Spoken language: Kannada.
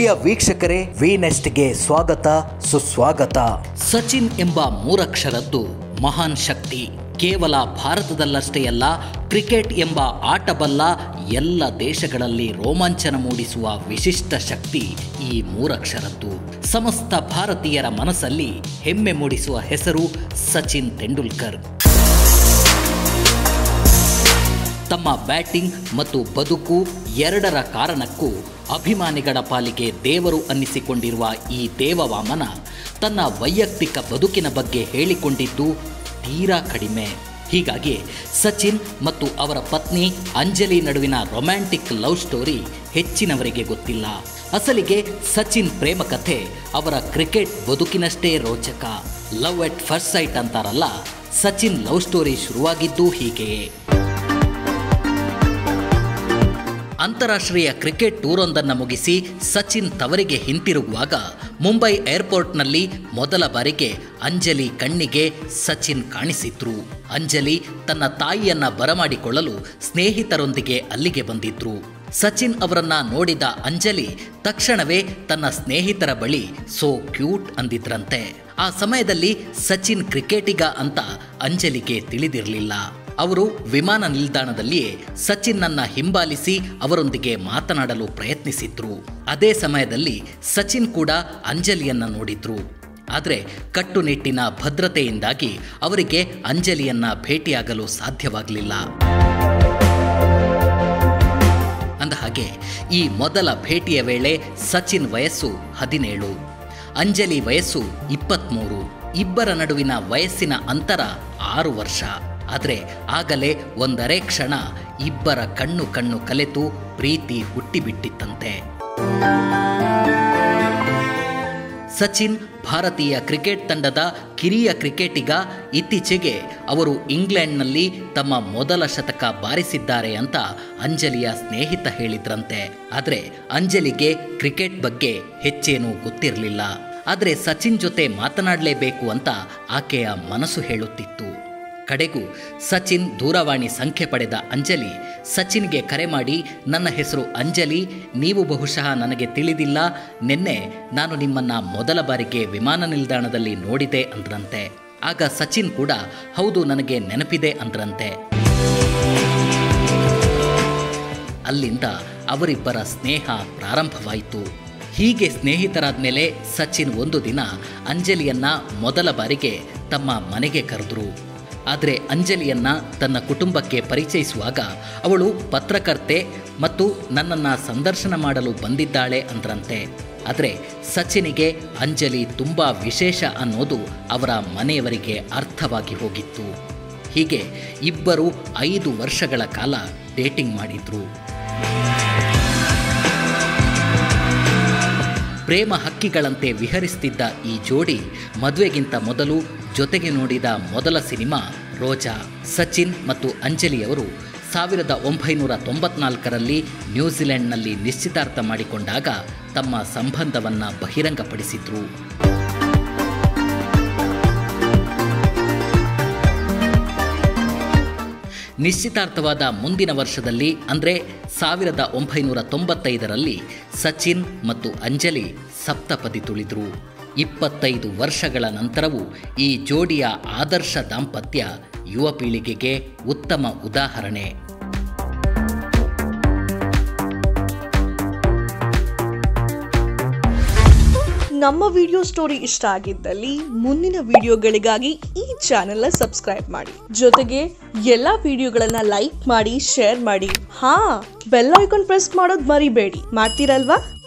ಪ್ರಿಯ ವೀಕ್ಷಕರೇ ವಿ ನೆಸ್ಟ್ಗೆ ಸ್ವಾಗತ ಸುಸ್ವಾಗತ ಸಚಿನ್ ಎಂಬ ಮೂರಕ್ಷರದ್ದು ಮಹಾನ್ ಶಕ್ತಿ ಕೇವಲ ಭಾರತದಲ್ಲಷ್ಟೇ ಅಲ್ಲ ಕ್ರಿಕೆಟ್ ಎಂಬ ಆಟಬಲ್ಲ ಎಲ್ಲ ದೇಶಗಳಲ್ಲಿ ರೋಮಾಂಚನ ಮೂಡಿಸುವ ವಿಶಿಷ್ಟ ಶಕ್ತಿ ಈ ಮೂರಕ್ಷರದ್ದು ಸಮಸ್ತ ಭಾರತೀಯರ ಮನಸ್ಸಲ್ಲಿ ಹೆಮ್ಮೆ ಮೂಡಿಸುವ ಹೆಸರು ಸಚಿನ್ ತೆಂಡೂಲ್ಕರ್ ತಮ್ಮ ಬ್ಯಾಟಿಂಗ್ ಮತ್ತು ಬದುಕು ಎರಡರ ಕಾರಣಕ್ಕೂ ಅಭಿಮಾನಿಗಳ ಪಾಲಿಗೆ ದೇವರು ಅನ್ನಿಸಿಕೊಂಡಿರುವ ಈ ದೇವವಾಮನ ತನ್ನ ವೈಯಕ್ತಿಕ ಬದುಕಿನ ಬಗ್ಗೆ ಹೇಳಿಕೊಂಡಿದ್ದು ತೀರಾ ಕಡಿಮೆ ಹೀಗಾಗಿ ಸಚಿನ್ ಮತ್ತು ಅವರ ಪತ್ನಿ ಅಂಜಲಿ ನಡುವಿನ ರೊಮ್ಯಾಂಟಿಕ್ ಲವ್ ಸ್ಟೋರಿ ಹೆಚ್ಚಿನವರಿಗೆ ಗೊತ್ತಿಲ್ಲ ಅಸಲಿಗೆ ಸಚಿನ್ ಪ್ರೇಮ ಕಥೆ ಅವರ ಕ್ರಿಕೆಟ್ ಬದುಕಿನಷ್ಟೇ ರೋಚಕ ಲವ್ ಎಟ್ ಫಸ್ಟ್ ಸೈಟ್ ಅಂತಾರಲ್ಲ ಸಚಿನ್ ಲವ್ ಸ್ಟೋರಿ ಶುರುವಾಗಿದ್ದು ಹೀಗೆಯೇ ಅಂತಾರಾಷ್ಟ್ರೀಯ ಕ್ರಿಕೆಟ್ ಟೂರೊಂದನ್ನು ಮುಗಿಸಿ ಸಚಿನ್ ತವರಿಗೆ ಹಿಂತಿರುಗುವಾಗ ಮುಂಬೈ ಏರ್ಪೋರ್ಟ್ನಲ್ಲಿ ಮೊದಲ ಬಾರಿಗೆ ಅಂಜಲಿ ಕಣ್ಣಿಗೆ ಸಚಿನ್ ಕಾಣಿಸಿದ್ರು ಅಂಜಲಿ ತನ್ನ ತಾಯಿಯನ್ನ ಬರಮಾಡಿಕೊಳ್ಳಲು ಸ್ನೇಹಿತರೊಂದಿಗೆ ಅಲ್ಲಿಗೆ ಬಂದಿದ್ರು ಸಚಿನ್ ಅವರನ್ನ ನೋಡಿದ ಅಂಜಲಿ ತಕ್ಷಣವೇ ತನ್ನ ಸ್ನೇಹಿತರ ಬಳಿ ಸೋ ಕ್ಯೂಟ್ ಅಂದಿದ್ರಂತೆ ಆ ಸಮಯದಲ್ಲಿ ಸಚಿನ್ ಕ್ರಿಕೆಟಿಗ ಅಂತ ಅಂಜಲಿಗೆ ತಿಳಿದಿರಲಿಲ್ಲ ಅವರು ವಿಮಾನ ನಿಲ್ದಾಣದಲ್ಲಿಯೇ ಸಚಿನ್ನನ್ನ ಹಿಂಬಾಲಿಸಿ ಅವರೊಂದಿಗೆ ಮಾತನಾಡಲು ಪ್ರಯತ್ನಿಸಿದ್ರು ಅದೇ ಸಮಯದಲ್ಲಿ ಸಚಿನ್ ಕೂಡ ಅಂಜಲಿಯನ್ನ ನೋಡಿದ್ರು ಆದರೆ ಕಟ್ಟುನಿಟ್ಟಿನ ಭದ್ರತೆಯಿಂದಾಗಿ ಅವರಿಗೆ ಅಂಜಲಿಯನ್ನ ಭೇಟಿಯಾಗಲು ಸಾಧ್ಯವಾಗಲಿಲ್ಲ ಅಂದಹಾಗೆ ಈ ಮೊದಲ ಭೇಟಿಯ ವೇಳೆ ಸಚಿನ್ ವಯಸ್ಸು ಹದಿನೇಳು ಅಂಜಲಿ ವಯಸ್ಸು ಇಪ್ಪತ್ತ್ಮೂರು ಇಬ್ಬರ ನಡುವಿನ ವಯಸ್ಸಿನ ಅಂತರ ಆರು ವರ್ಷ ಆದರೆ ಆಗಲೇ ಒಂದರೆ ಕ್ಷಣ ಇಬ್ಬರ ಕಣ್ಣು ಕಣ್ಣು ಕಲೆತು ಪ್ರೀತಿ ಹುಟ್ಟಿಬಿಟ್ಟಿತ್ತಂತೆ ಸಚಿನ್ ಭಾರತೀಯ ಕ್ರಿಕೆಟ್ ತಂಡದ ಕಿರಿಯ ಕ್ರಿಕೆಟಿಗ ಇತ್ತೀಚೆಗೆ ಅವರು ಇಂಗ್ಲೆಂಡ್ನಲ್ಲಿ ತಮ್ಮ ಮೊದಲ ಶತಕ ಬಾರಿಸಿದ್ದಾರೆ ಅಂತ ಅಂಜಲಿಯ ಸ್ನೇಹಿತ ಹೇಳಿದ್ರಂತೆ ಆದರೆ ಅಂಜಲಿಗೆ ಕ್ರಿಕೆಟ್ ಬಗ್ಗೆ ಹೆಚ್ಚೇನೂ ಗೊತ್ತಿರಲಿಲ್ಲ ಆದರೆ ಸಚಿನ್ ಜೊತೆ ಮಾತನಾಡಲೇಬೇಕು ಅಂತ ಆಕೆಯ ಮನಸ್ಸು ಹೇಳುತ್ತಿತ್ತು ಕಡೆಗೂ ಸಚಿನ್ ದೂರವಾಣಿ ಸಂಖ್ಯೆ ಪಡೆದ ಅಂಜಲಿ ಸಚಿನ್ಗೆ ಕರೆ ಮಾಡಿ ನನ್ನ ಹೆಸರು ಅಂಜಲಿ ನೀವು ಬಹುಶಃ ನನಗೆ ತಿಳಿದಿಲ್ಲ ನಿನ್ನೆ ನಾನು ನಿಮ್ಮನ್ನ ಮೊದಲ ಬಾರಿಗೆ ವಿಮಾನ ನಿಲ್ದಾಣದಲ್ಲಿ ನೋಡಿದೆ ಅಂದ್ರಂತೆ ಆಗ ಸಚಿನ್ ಕೂಡ ಹೌದು ನನಗೆ ನೆನಪಿದೆ ಅಂದ್ರಂತೆ ಅಲ್ಲಿಂದ ಅವರಿಬ್ಬರ ಸ್ನೇಹ ಪ್ರಾರಂಭವಾಯಿತು ಹೀಗೆ ಸ್ನೇಹಿತರಾದ ಮೇಲೆ ಸಚಿನ್ ಒಂದು ದಿನ ಅಂಜಲಿಯನ್ನ ಮೊದಲ ಬಾರಿಗೆ ತಮ್ಮ ಮನೆಗೆ ಕರೆದ್ರು ಆದರೆ ಅಂಜಲಿಯನ್ನ ತನ್ನ ಕುಟುಂಬಕ್ಕೆ ಪರಿಚಯಿಸುವಾಗ ಅವಳು ಪತ್ರಕರ್ತೆ ಮತ್ತು ನನ್ನನ್ನು ಸಂದರ್ಶನ ಮಾಡಲು ಬಂದಿದ್ದಾಳೆ ಅಂದ್ರಂತೆ ಆದರೆ ಸಚಿನಿಗೆ ಅಂಜಲಿ ತುಂಬ ವಿಶೇಷ ಅನ್ನೋದು ಅವರ ಮನೆಯವರಿಗೆ ಅರ್ಥವಾಗಿ ಹೋಗಿತ್ತು ಹೀಗೆ ಇಬ್ಬರು ಐದು ವರ್ಷಗಳ ಕಾಲ ಡೇಟಿಂಗ್ ಮಾಡಿದ್ರು ಪ್ರೇಮ ಹಕ್ಕಿಗಳಂತೆ ವಿಹರಿಸ್ತಿದ್ದ ಈ ಜೋಡಿ ಮದುವೆಗಿಂತ ಮೊದಲು ಜೊತೆಗೆ ನೋಡಿದ ಮೊದಲ ಸಿನಿಮಾ ರೋಜಾ ಸಚಿನ್ ಮತ್ತು ಅಂಜಲಿಯವರು ಸಾವಿರದ ಒಂಬೈನೂರ ತೊಂಬತ್ನಾಲ್ಕರಲ್ಲಿ ನ್ಯೂಜಿಲೆಂಡ್ನಲ್ಲಿ ನಿಶ್ಚಿತಾರ್ಥ ಮಾಡಿಕೊಂಡಾಗ ತಮ್ಮ ಸಂಬಂಧವನ್ನು ಬಹಿರಂಗಪಡಿಸಿದ್ರು ನಿಶ್ಚಿತಾರ್ಥವಾದ ಮುಂದಿನ ವರ್ಷದಲ್ಲಿ ಅಂದರೆ ಸಾವಿರದ ಒಂಬೈನೂರ ತೊಂಬತ್ತೈದರಲ್ಲಿ ಸಚಿನ್ ಮತ್ತು ಅಂಜಲಿ ಸಪ್ತಪದಿ ತುಳಿದ್ರು ಇಪ್ಪತ್ತೈದು ವರ್ಷಗಳ ನಂತರವೂ ಈ ಜೋಡಿಯ ಆದರ್ಶ ದಾಂಪತ್ಯ ಯುವ ಪೀಳಿಗೆಗೆ ಉತ್ತಮ ಉದಾಹರಣೆ ನಮ್ಮ ವಿಡಿಯೋ ಸ್ಟೋರಿ ಇಷ್ಟ ಆಗಿದ್ದಲ್ಲಿ ಮುಂದಿನ ವಿಡಿಯೋಗಳಿಗಾಗಿ ಈ ಚಾನೆಲ್ನ ಸಬ್ಸ್ಕ್ರೈಬ್ ಮಾಡಿ ಜೊತೆಗೆ ಎಲ್ಲ ವಿಡಿಯೋಗಳನ್ನ ಲೈಕ್ ಮಾಡಿ ಶೇರ್ ಮಾಡಿ ಹಾ ಬೆಲ್ ಐಕಾನ್ ಪ್ರೆಸ್ ಮಾಡೋದು ಮರಿಬೇಡಿ ಮಾಡ್ತೀರಲ್ವಾ